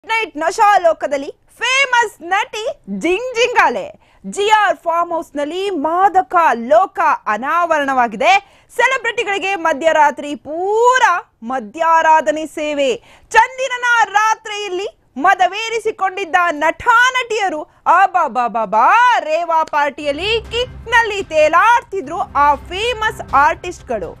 night ನಶಾಲೋಕದಲ್ಲಿ famous ನಟಿ ಜಿಂಗ್ ಜಿಂಗಾಲೆ ಜಿಆರ್ ಫಾರ್ಮ್ ಹೌಸ್ ನಲ್ಲಿ ಮಾದಕ ಲೋಕ ಅನಾವರಣವಾಗಿದೆ ಸೆಲೆಬ್ರಿಟಿಗಳಿಗೆ ಮಧ್ಯರಾತ್ರಿ ಪೂರ ಮದ್ಯಾರಾಧನೆ ಸೇವೆ ಚಂದಿರನ ರಾತ್ರಿಯಲ್ಲಿ ಮದವೇರಿಸಿಕೊಂಡಿದ್ದ ನಟ ನಟಿಯರು ಅಬಾಬಾಬಾ ರೇವಾ ಪಾರ್ಟಿಯಲ್ಲಿ ಕಿಕ್ನಲ್ಲಿ ತೇಲಾಡ್ತಿದ್ರು ಆ ಫೇಮಸ್ ಆರ್ಟಿಸ್ಟ್ಗಳು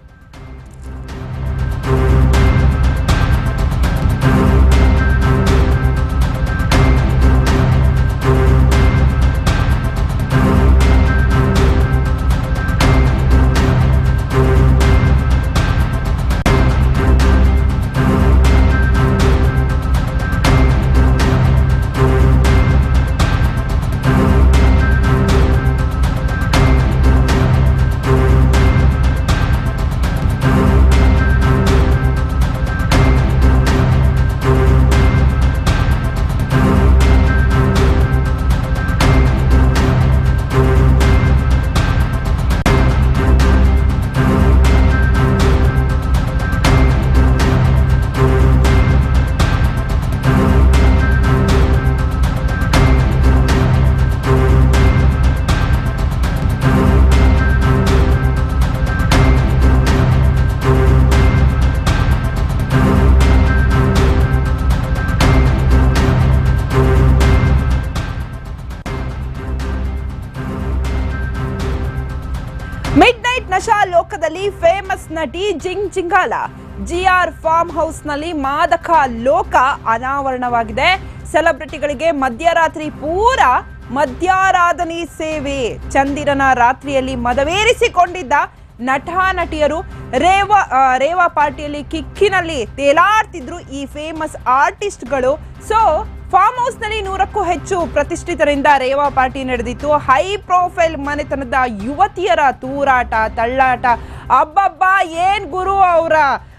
ಮಿಡ್ ನೈಟ್ ನಶಾ ಲೋಕದಲ್ಲಿ ಫೇಮಸ್ ನಟಿ ಜಿಂಗ್ ಜಿಂಗಾಲ ಜಿಆರ್ ಫಾರ್ಮ್ ಹೌಸ್ ನಲ್ಲಿ ಮಾದಕ ಲೋಕ ಅನಾವರಣವಾಗಿದೆ ಸೆಲೆಬ್ರಿಟಿಗಳಿಗೆ ಮಧ್ಯರಾತ್ರಿ ಪೂರ ಮದ್ಯಾರಾಧನೆ ಸೇವೆ ಚಂದಿರನ ರಾತ್ರಿಯಲ್ಲಿ ಮದವೇರಿಸಿಕೊಂಡಿದ್ದ ನಟ ನಟಿಯರು ರೇವಾ ಆ, ರೇವಾ ಪಾರ್ಟಿಯಲ್ಲಿ ಕಿಕ್ಕಿನಲ್ಲಿ ತೇಲಾಡ್ತಿದ್ರು ಈ ಫೇಮಸ್ ಆರ್ಟಿಸ್ಟ್ಗಳು ಸೊ ಫಾರ್ಮ್ ಹೌಸ್ ನಲ್ಲಿ ನೂರಕ್ಕೂ ಹೆಚ್ಚು ಪ್ರತಿಷ್ಠಿತರಿಂದ ರೇವಾ ಪಾರ್ಟಿ ನಡೆದಿತ್ತು ಹೈ ಪ್ರೊಫೈಲ್ ಮನೆತನದ ಯುವತಿಯರ ತೂರಾಟ ತಳ್ಳಾಟ ಅಬ್ಬಬ್ಬ ಏನ್ ಗುರು ಅವರ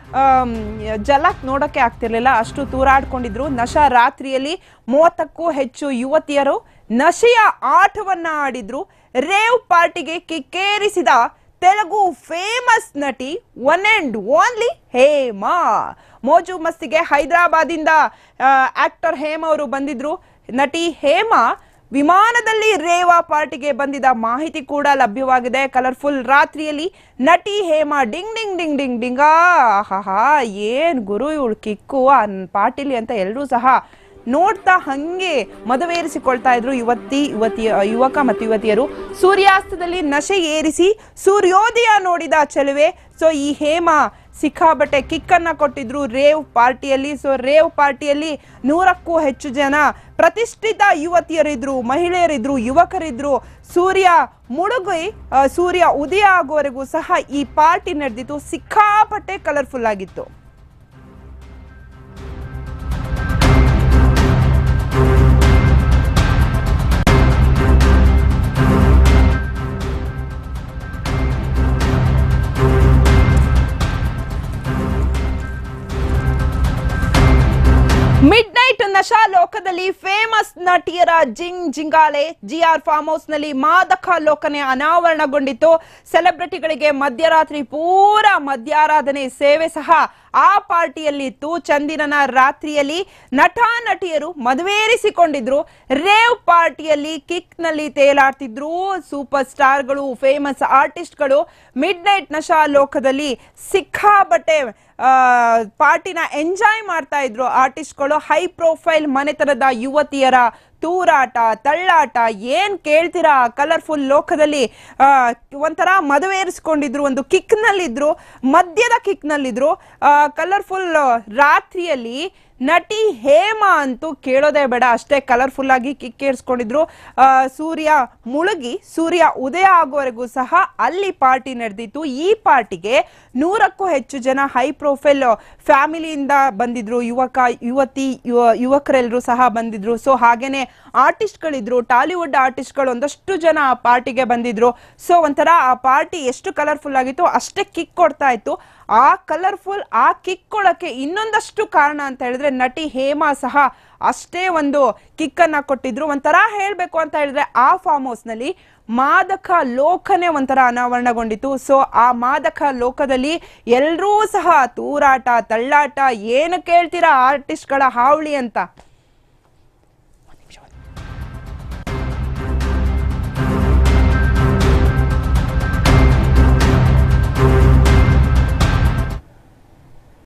ಜಲಕ್ ನೋಡಕ್ಕೆ ಆಗ್ತಿರ್ಲಿಲ್ಲ ಅಷ್ಟು ತೂರಾಡ್ಕೊಂಡಿದ್ರು ನಶಾ ರಾತ್ರಿಯಲ್ಲಿ ಮೂವತ್ತಕ್ಕೂ ಹೆಚ್ಚು ಯುವತಿಯರು ನಶೆಯ ಆಟವನ್ನ ಆಡಿದ್ರು ರೇವ್ ಪಾರ್ಟಿಗೆ ಕಿಕ್ಕೇರಿಸಿದ ತೆಲುಗು ಫೇಮಸ್ ನಟಿ ಒನ್ ಅಂಡ್ ಓನ್ಲಿ ಹೇಮಾ ಮೋಜು ಮಸ್ತಿಗೆ ಹೈದರಾಬಾದಿಂದ ಆಕ್ಟರ್ ಹೇಮ ಅವರು ಬಂದಿದ್ರು ನಟಿ ಹೇಮಾ ವಿಮಾನದಲ್ಲಿ ರೇವಾ ಪಾರ್ಟಿಗೆ ಬಂದಿದ್ದ ಮಾಹಿತಿ ಕೂಡ ಲಭ್ಯವಾಗಿದೆ ಕಲರ್ಫುಲ್ ರಾತ್ರಿಯಲ್ಲಿ ನಟಿ ಹೇಮಾ ಡಿಂಗ್ ಡಿಂಗ್ ಡಿಂಗ್ ಡಿಂಗ್ ಡಿಂಗಾ ಆಹಾಹಾ ಏನ್ ಗುರು ಇವಳು ಕಿಕ್ಕು ಆ ಪಾರ್ಟಿಲಿ ಅಂತ ಎಲ್ಲರೂ ಸಹ ನೋಡ್ತಾ ಹಂಗೆ ಮದುವೇರಿಸಿಕೊಳ್ತಾ ಇದ್ರು ಯುವತಿ ಯುವತಿಯ ಯುವಕ ಮತ್ತು ಯುವತಿಯರು ಸೂರ್ಯಾಸ್ತದಲ್ಲಿ ನಶೆ ಏರಿಸಿ ಸೂರ್ಯೋದಯ ನೋಡಿದ ಚೆಲುವೆ ಸೊ ಈ ಹೇಮ ಸಿಕ್ಕಾಬಟ್ಟೆ ಕಿಕ್ಕನ್ನ ಕೊಟ್ಟಿದ್ರು ರೇವ್ ಪಾರ್ಟಿಯಲ್ಲಿ ಸೊ ರೇವ್ ಪಾರ್ಟಿಯಲ್ಲಿ ನೂರಕ್ಕೂ ಹೆಚ್ಚು ಜನ ಪ್ರತಿಷ್ಠಿತ ಯುವತಿಯರಿದ್ರು ಮಹಿಳೆಯರಿದ್ರು ಯುವಕರಿದ್ರು ಸೂರ್ಯ ಮುಳುಗಿ ಆ, ಸೂರ್ಯ ಉದಯ ಆಗುವವರೆಗೂ ಸಹ ಈ ಪಾರ್ಟಿ ನಡೆದಿತ್ತು ಸಿಕ್ಕಾಪಟ್ಟೆ ಕಲರ್ಫುಲ್ ಆಗಿತ್ತು ಮಿಡ್ ನೈಟ್ ನಶಾ ಲೋಕದಲ್ಲಿ ಫೇಮಸ್ ನಟಿಯರ ಜಿಂಗ್ ಜಿಂಗಾಲೆ ಜಿಆರ್ ಫಾರ್ಮ್ ಹೌಸ್ ನಲ್ಲಿ ಮಾದಕ ಲೋಕನೆ ಅನಾವರಣಗೊಂಡಿತ್ತು ಸೆಲೆಬ್ರಿಟಿಗಳಿಗೆ ಮಧ್ಯರಾತ್ರಿ ಪೂರ ಮಧ್ಯಾರಾಧನೆ ಸೇವೆ ಸಹ ಆ ಪಾರ್ಟಿಯಲ್ಲಿ ಇತ್ತು ಚಂದಿರನ ರಾತ್ರಿಯಲ್ಲಿ ನಟ ನಟಿಯರು ಮದುವೇರಿಸಿಕೊಂಡಿದ್ರು ರೇವ್ ಪಾರ್ಟಿಯಲ್ಲಿ ಕಿಕ್ ನಲ್ಲಿ ತೇಲಾಡ್ತಿದ್ರು ಸೂಪರ್ ಸ್ಟಾರ್ಗಳು ಫೇಮಸ್ ಆರ್ಟಿಸ್ಟ್ಗಳು ಮಿಡ್ ನೈಟ್ ನಶಾ ಲೋಕದಲ್ಲಿ ಸಿಕ್ಕಾಬಟ್ಟೆ ಆ, ಪಾರ್ಟಿನ ಎಂಜಾಯ್ ಮಾಡ್ತಾ ಇದ್ರು ಆರ್ಟಿಸ್ಟ್ಗಳು ಹೈ ಪ್ರೊಫೈಲ್ ಮನೆತನದ ಯುವತಿಯರ ತೂರಾಟ ತಳ್ಳಾಟ ಏನ್ ಕೇಳ್ತೀರಾ ಕಲರ್ಫುಲ್ ಲೋಕದಲ್ಲಿ ಆ, ಒಂಥರ ಮದುವೇರಿಸ್ಕೊಂಡಿದ್ರು ಒಂದು ಕಿಕ್ ನಲ್ಲಿದ್ರು ಮದ್ಯದ ಕಿಕ್ ನಲ್ಲಿದ್ರು ಕಲರ್ಫುಲ್ ರಾತ್ರಿಯಲ್ಲಿ ನಟಿ ಹೇಮಾ ಅಂತೂ ಕೇಳೋದೇ ಬೇಡ ಅಷ್ಟೇ ಕಲರ್ಫುಲ್ ಆಗಿ ಕಿಕ್ಕೇರಿಸ್ಕೊಂಡಿದ್ರು ಆ, ಸೂರ್ಯ ಮುಳುಗಿ ಸೂರ್ಯ ಉದಯ ಆಗುವವರೆಗೂ ಸಹ ಅಲ್ಲಿ ಪಾರ್ಟಿ ನಡೆದಿತ್ತು ಈ ಪಾರ್ಟಿಗೆ ನೂರಕ್ಕೂ ಹೆಚ್ಚು ಜನ ಹೈ ಪ್ರೊಫೈಲ್ ಫ್ಯಾಮಿಲಿಯಿಂದ ಬಂದಿದ್ರು ಯುವಕ ಯುವತಿ ಯುವ- ಯುವಕರೆಲ್ಲರೂ ಸಹ ಬಂದಿದ್ರು ಸೊ ಹಾಗೇನೆ ಆರ್ಟಿಸ್ಟ್ಗಳಿದ್ರು ಟಾಲಿವುಡ್ ಆರ್ಟಿಸ್ಟ್ಗಳು ಒಂದಷ್ಟು ಜನ ಆ ಪಾರ್ಟಿಗೆ ಬಂದಿದ್ರು ಸೊ ಒಂಥರ ಆ ಪಾರ್ಟಿ ಎಷ್ಟು ಕಲರ್ಫುಲ್ ಆಗಿತ್ತು ಅಷ್ಟೇ ಕಿಕ್ ಕೊಡ್ತಾ ಇತ್ತು ಆ ಕಲರ್ಫುಲ್ ಆ ಕಿಕ್ ಕೊಡಕ್ಕೆ ಇನ್ನೊಂದಷ್ಟು ಕಾರಣ ಅಂತ ಹೇಳಿದ್ರೆ ನಟಿ ಹೇಮಾ ಸಹ ಅಷ್ಟೇ ಒಂದು ಕಿಕ್ ಅನ್ನ ಕೊಟ್ಟಿದ್ರು ಒಂಥರ ಹೇಳ್ಬೇಕು ಅಂತ ಹೇಳಿದ್ರೆ ಆ ಫಾರ್ಮ್ ಹೌಸ್ ನಲ್ಲಿ ಮಾದಕ ಲೋಕನೇ ಒಂಥರ ಅನಾವರಣಗೊಂಡಿತ್ತು ಸೊ ಆ ಮಾದಕ ಲೋಕದಲ್ಲಿ ಎಲ್ಲರೂ ಸಹ ತೂರಾಟ ತಳ್ಳಾಟ ಏನು ಕೇಳ್ತೀರಾ ಆರ್ಟಿಸ್ಟ್ಗಳ ಹಾವಳಿ ಅಂತ